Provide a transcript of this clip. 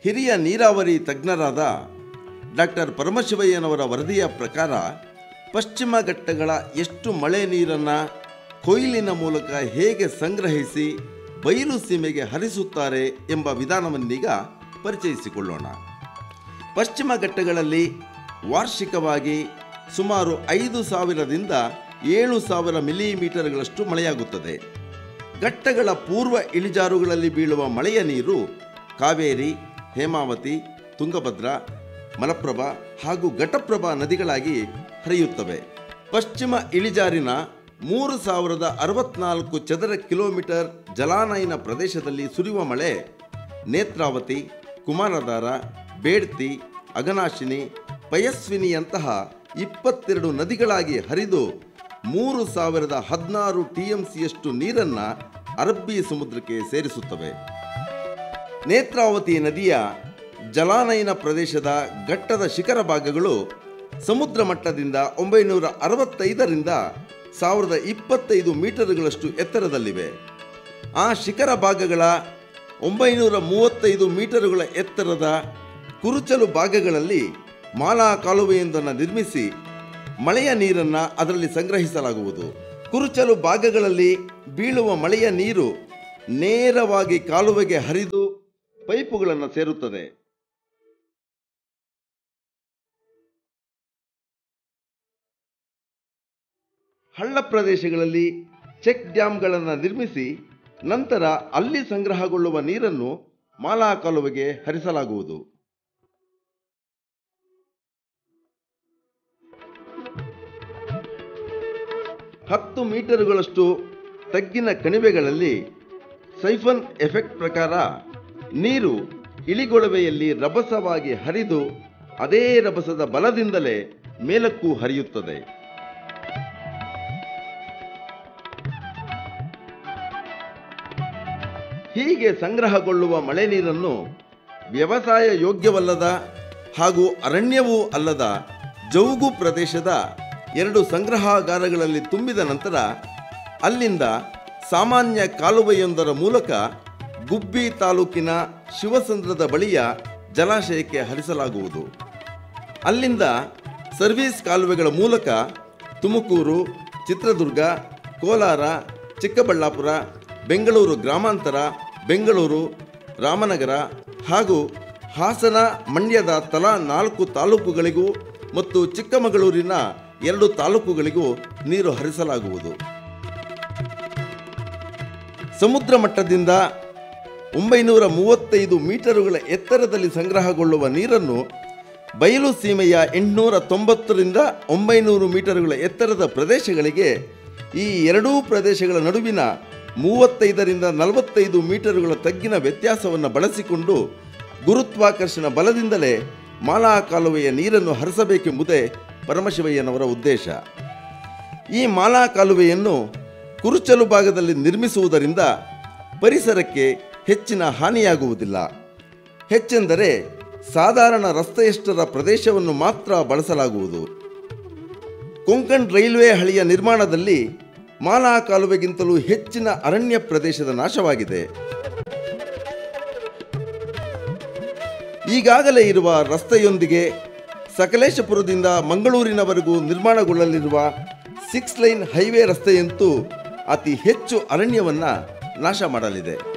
ಹಿರಿಯ ನೀರಾವರಿ ತಜ್ಞರಾದ ಡಾಕ್ಟರ್ ಪರಮಶಿವಯ್ಯನವರ ವರದಿಯ ಪ್ರಕಾರ ಪಶ್ಚಿಮ ಘಟ್ಟಗಳ ಎಷ್ಟು ಮಳೆ ನೀರನ್ನು ಕೊಯ್ಲಿನ ಮೂಲಕ ಹೇಗೆ ಸಂಗ್ರಹಿಸಿ ಬಯಲು ಸೀಮೆಗೆ ಹರಿಸುತ್ತಾರೆ ಎಂಬ ವಿಧಾನವನ್ನೀಗ ಪರಿಚಯಿಸಿಕೊಳ್ಳೋಣ ಪಶ್ಚಿಮ ಘಟ್ಟಗಳಲ್ಲಿ ವಾರ್ಷಿಕವಾಗಿ ಸುಮಾರು ಐದು ಸಾವಿರದಿಂದ ಏಳು ಸಾವಿರ ಮಿಲಿಮೀಟರ್ಗಳಷ್ಟು ಮಳೆಯಾಗುತ್ತದೆ ಘಟ್ಟಗಳ ಪೂರ್ವ ಇಳಿಜಾರುಗಳಲ್ಲಿ ಬೀಳುವ ಮಳೆಯ ನೀರು ಕಾವೇರಿ ಹೇಮಾವತಿ ತುಂಗಭದ್ರಾ ಮಲಪ್ರಭಾ ಹಾಗೂ ಘಟಪ್ರಭಾ ನದಿಗಳಾಗಿ ಹರಿಯುತ್ತವೆ ಪಶ್ಚಿಮ ಇಳಿಜಾರಿನ ಮೂರು ಸಾವಿರದ ಅರವತ್ನಾಲ್ಕು ಚದರ ಕಿಲೋಮೀಟರ್ ಜಲಾನಯನ ಪ್ರದೇಶದಲ್ಲಿ ಸುರಿಯುವ ಮಳೆ ನೇತ್ರಾವತಿ ಕುಮಾರಧಾರ ಬೇಡ್ತಿ ಅಗನಾಶಿನಿ ಪಯಸ್ವಿನಿಯಂತಹ ಇಪ್ಪತ್ತೆರಡು ನದಿಗಳಾಗಿ ಹರಿದು ಮೂರು ಸಾವಿರದ ಹದಿನಾರು ಟಿ ಎಂ ಸಿಯಷ್ಟು ನೀರನ್ನು ಅರಬ್ಬಿ ಸಮುದ್ರಕ್ಕೆ ಸೇರಿಸುತ್ತವೆ ನೇತ್ರಾವತಿ ನದಿಯ ಜಲಾನಯನ ಪ್ರದೇಶದ ಘಟ್ಟದ ಶಿಖರ ಭಾಗಗಳು ಸಮುದ್ರ ಮಟ್ಟದಿಂದ ಒಂಬೈನೂರ ಅರವತ್ತೈದರಿಂದ ಸಾವಿರದ ಇಪ್ಪತ್ತೈದು ಮೀಟರ್ಗಳಷ್ಟು ಎತ್ತರದಲ್ಲಿವೆ ಆ ಶಿಖರ ಭಾಗಗಳ ಒಂಬೈನೂರ ಮೂವತ್ತೈದು ಮೀಟರುಗಳ ಎತ್ತರದ ಕುರುಚಲು ಭಾಗಗಳಲ್ಲಿ ಮಾಲಾ ಕಾಲುವೆಯೊಂದನ್ನು ನಿರ್ಮಿಸಿ ಮಳೆಯ ನೀರನ್ನು ಅದರಲ್ಲಿ ಸಂಗ್ರಹಿಸಲಾಗುವುದು ಕುರುಚಲು ಭಾಗಗಳಲ್ಲಿ ಬೀಳುವ ಮಳೆಯ ನೀರು ನೇರವಾಗಿ ಕಾಲುವೆಗೆ ಹರಿದು ಪೈಪುಗಳನ್ನು ಸೇರುತ್ತದೆ ಹಳ್ಳ ಪ್ರದೇಶಗಳಲ್ಲಿ ಚೆಕ್ ಡ್ಯಾಂಗಳನ್ನು ನಿರ್ಮಿಸಿ ನಂತರ ಅಲ್ಲಿ ಸಂಗ್ರಹಗೊಳ್ಳುವ ನೀರನ್ನು ಮಾಲಾ ಕಾಲುವೆಗೆ ಹರಿಸಲಾಗುವುದು ಹತ್ತು ಮೀಟರುಗಳಷ್ಟು ತಗ್ಗಿನ ಕಣಿವೆಗಳಲ್ಲಿ ಸೈಫನ್ ಎಫೆಕ್ಟ್ ಪ್ರಕಾರ ನೀರು ಇಳಿಗೊಳವೆಯಲ್ಲಿ ರಭಸವಾಗಿ ಹರಿದು ಅದೇ ರಭಸದ ಬಲದಿಂದಲೇ ಮೇಲಕ್ಕೂ ಹರಿಯುತ್ತದೆ ಹೀಗೆ ಸಂಗ್ರಹಗೊಳ್ಳುವ ಮಳೆ ನೀರನ್ನು ವ್ಯವಸಾಯ ಯೋಗ್ಯವಲ್ಲದ ಹಾಗೂ ಅರಣ್ಯವೂ ಅಲ್ಲದ ಜೌಗು ಪ್ರದೇಶದ ಎರಡು ಸಂಗ್ರಹಾಗಾರಗಳಲ್ಲಿ ತುಂಬಿದ ನಂತರ ಅಲ್ಲಿಂದ ಸಾಮಾನ್ಯ ಕಾಲುವೆಯೊಂದರ ಮೂಲಕ ಗುಬ್ಬಿ ತಾಲೂಕಿನ ಶಿವಸಂದ್ರದ ಬಳಿಯ ಜಲಾಶಯಕ್ಕೆ ಹರಿಸಲಾಗುವುದು ಅಲ್ಲಿಂದ ಸರ್ವೀಸ್ ಕಾಲುವೆಗಳ ಮೂಲಕ ತುಮಕೂರು ಚಿತ್ರದುರ್ಗ ಕೋಲಾರ ಚಿಕ್ಕಬಳ್ಳಾಪುರ ಬೆಂಗಳೂರು ಗ್ರಾಮಾಂತರ ಬೆಂಗಳೂರು ರಾಮನಗರ ಹಾಗೂ ಹಾಸನ ಮಂಡ್ಯದ ತಲಾ ನಾಲ್ಕು ತಾಲೂಕುಗಳಿಗೂ ಮತ್ತು ಚಿಕ್ಕಮಗಳೂರಿನ ಎರಡು ತಾಲೂಕುಗಳಿಗೂ ನೀರು ಹರಿಸಲಾಗುವುದು ಸಮುದ್ರ ಮಟ್ಟದಿಂದ ಒಂಬೈನೂರ ಮೂವತ್ತೈದು ಮೀಟರುಗಳ ಎತ್ತರದಲ್ಲಿ ಸಂಗ್ರಹಗೊಳ್ಳುವ ನೀರನ್ನು ಬಯಲು ಸೀಮೆಯ ಎಂಟುನೂರ ತೊಂಬತ್ತರಿಂದ ಒಂಬೈನೂರು ಮೀಟರುಗಳ ಎತ್ತರದ ಪ್ರದೇಶಗಳಿಗೆ ಈ ಎರಡೂ ಪ್ರದೇಶಗಳ ನಡುವಿನ ಮೂವತ್ತೈದರಿಂದ ನಲವತ್ತೈದು ಮೀಟರುಗಳ ತಗ್ಗಿನ ವ್ಯತ್ಯಾಸವನ್ನು ಬಳಸಿಕೊಂಡು ಗುರುತ್ವಾಕರ್ಷಣ ಬಲದಿಂದಲೇ ಮಾಲಾ ಕಾಲುವೆಯ ನೀರನ್ನು ಹರಿಸಬೇಕೆಂಬುದೇ ಪರಮಶಿವಯ್ಯನವರ ಉದ್ದೇಶ ಈ ಮಾಲಾ ಕಾಲುವೆಯನ್ನು ಕುರುಚಲು ಭಾಗದಲ್ಲಿ ನಿರ್ಮಿಸುವುದರಿಂದ ಪರಿಸರಕ್ಕೆ ಹೆಚ್ಚಿನ ಹಾನಿಯಾಗುವುದಿಲ್ಲ ಹೆಚ್ಚೆಂದರೆ ಸಾಧಾರಣ ರಸ್ತೆಯಷ್ಟರ ಪ್ರದೇಶವನ್ನು ಮಾತ್ರ ಬಳಸಲಾಗುವುದು ಕೊಂಕಣ್ ರೈಲ್ವೆ ಹಳಿಯ ನಿರ್ಮಾಣದಲ್ಲಿ ಮಾಲಾ ಕಾಲುವೆಗಿಂತಲೂ ಹೆಚ್ಚಿನ ಅರಣ್ಯ ಪ್ರದೇಶದ ನಾಶವಾಗಿದೆ ಈಗಾಗಲೇ ಇರುವ ರಸ್ತೆಯೊಂದಿಗೆ ಸಕಲೇಶಪುರದಿಂದ ಮಂಗಳೂರಿನವರೆಗೂ ನಿರ್ಮಾಣಗೊಳ್ಳಲಿರುವ ಸಿಕ್ಸ್ ಲೈನ್ ಹೈವೇ ರಸ್ತೆಯಂತೂ ಅತಿ ಹೆಚ್ಚು ಅರಣ್ಯವನ್ನು ನಾಶ ಮಾಡಲಿದೆ